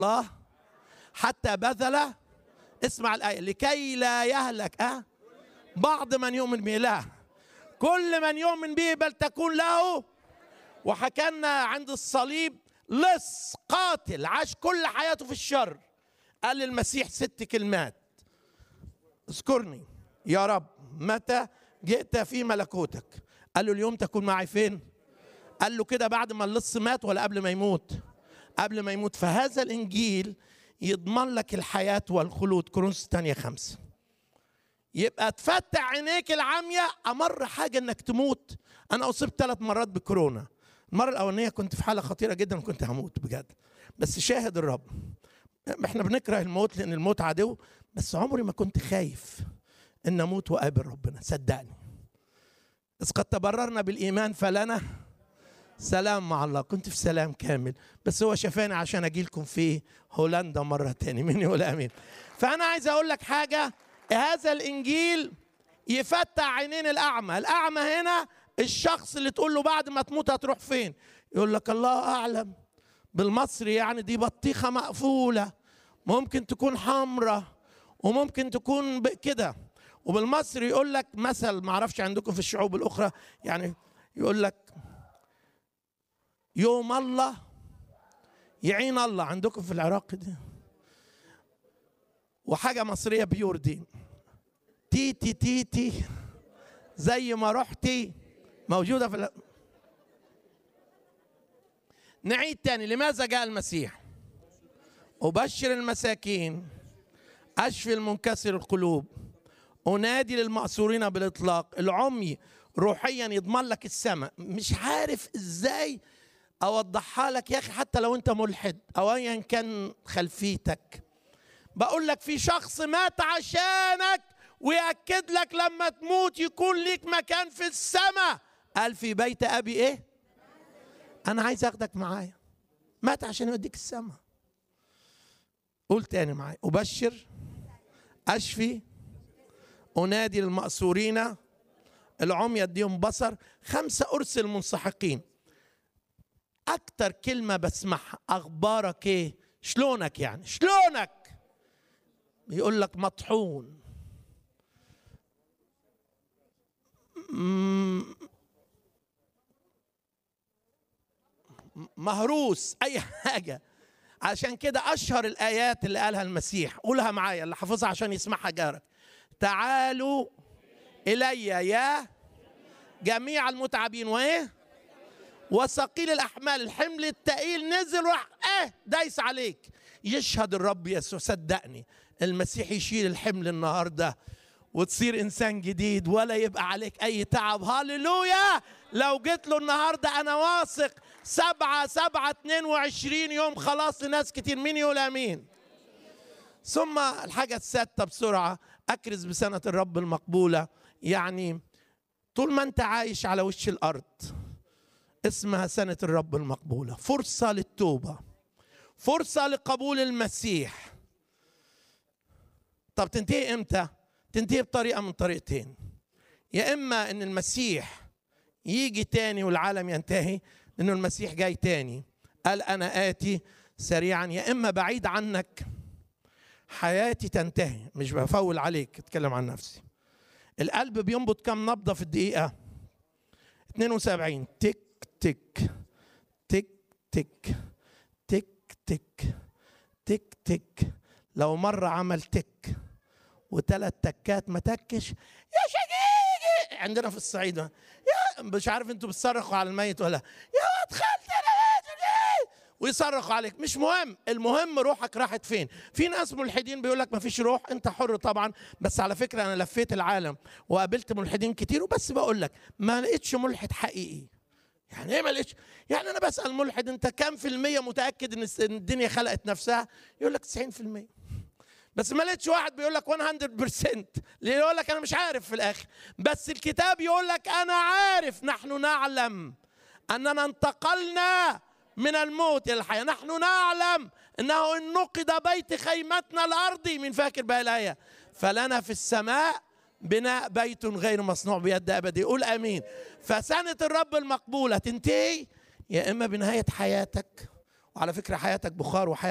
الله حتى بذل اسمع الآية لكي لا يهلك أه بعض من يؤمن به لا كل من يؤمن به بل تكون له وحكى عند الصليب لص قاتل عاش كل حياته في الشر قال للمسيح ست كلمات اذكرني يا رب متى جئت في ملكوتك قال له اليوم تكون معي فين قال له كده بعد ما اللص مات ولا قبل ما يموت قبل ما يموت فهذا الانجيل يضمن لك الحياة والخلود كورنثوس الثانية خمسة يبقى تفتح عينيك العامية أمر حاجة إنك تموت أنا أصبت ثلاث مرات بكورونا المرة الأولانية كنت في حالة خطيرة جدا وكنت هموت بجد بس شاهد الرب احنا بنكره الموت لأن الموت عدو بس عمري ما كنت خايف إن أموت وأقابل ربنا صدقني إذ قد تبررنا بالإيمان فلنا سلام مع الله كنت في سلام كامل بس هو شفاني عشان اجي لكم في هولندا مره تاني مين يقول امين فانا عايز اقول لك حاجه هذا الانجيل يفتح عينين الاعمى الاعمى هنا الشخص اللي تقول له بعد ما تموت هتروح فين يقول لك الله اعلم بالمصري يعني دي بطيخه مقفوله ممكن تكون حمراء وممكن تكون كده وبالمصري يقول لك مثل ما اعرفش عندكم في الشعوب الاخرى يعني يقول لك يوم الله يعين الله عندكم في العراق دي وحاجة مصرية بيور دي تيتي تيتي زي ما رحتي موجودة في ال... نعيد تاني لماذا جاء المسيح أبشر المساكين أشفي المنكسر القلوب أنادي للمأسورين بالإطلاق العمي روحيا يضمن لك السماء مش عارف ازاي اوضحها لك يا اخي حتى لو انت ملحد او ايا كان خلفيتك بقول لك في شخص مات عشانك ويأكد لك لما تموت يكون ليك مكان في السماء قال في بيت ابي ايه انا عايز اخدك معايا مات عشان يوديك السماء قول تاني معايا ابشر اشفي انادي للمأسورين العمي اديهم بصر خمسه ارسل منسحقين اكتر كلمه بسمعها اخبارك ايه شلونك يعني شلونك يقول لك مطحون مهروس اي حاجه عشان كده اشهر الايات اللي قالها المسيح قولها معايا اللي حافظها عشان يسمعها جارك تعالوا الي يا جميع المتعبين وايه وثقيل الاحمال الحمل التقيل نزل راح ايه دايس عليك يشهد الرب يسوع صدقني المسيح يشيل الحمل النهارده وتصير انسان جديد ولا يبقى عليك اي تعب هللويا لو جيت له النهارده انا واثق سبعة سبعة اتنين وعشرين يوم خلاص لناس كتير مين يقول امين ثم الحاجة السادسة بسرعة أكرز بسنة الرب المقبولة يعني طول ما أنت عايش على وش الأرض اسمها سنة الرب المقبولة فرصة للتوبة فرصة لقبول المسيح طب تنتهي امتى تنتهي بطريقة من طريقتين يا إما إن المسيح يجي تاني والعالم ينتهي لأنه المسيح جاي تاني قال أنا آتي سريعا يا إما بعيد عنك حياتي تنتهي مش بفول عليك اتكلم عن نفسي القلب بينبض كم نبضة في الدقيقة 72 تك تك تك تك تك تك تك تك لو مرة عمل تك وثلاث تكات ما تكش يا شقيقي عندنا في الصعيد يا مش عارف انتوا بتصرخوا على الميت ولا يا واد خالتي ويصرخوا عليك مش مهم المهم روحك راحت فين في ناس ملحدين بيقول لك ما فيش روح انت حر طبعا بس على فكره انا لفيت العالم وقابلت ملحدين كتير وبس بقول لك ما لقيتش ملحد حقيقي يعني ايه ما لقيتش يعني انا بسال ملحد انت كام في الميه متاكد ان الدنيا خلقت نفسها يقول لك 90% بس ما لقيتش واحد بيقول لك 100% ليه يقول لك انا مش عارف في الاخر بس الكتاب يقول لك انا عارف نحن نعلم اننا انتقلنا من الموت الى الحياه نحن نعلم انه ان نقد بيت خيمتنا الارضي من فاكر بقى الايه فلنا في السماء بناء بيت غير مصنوع بيد ابدي قول امين فسنه الرب المقبوله تنتهي يا اما بنهايه حياتك وعلى فكره حياتك بخار وحياتك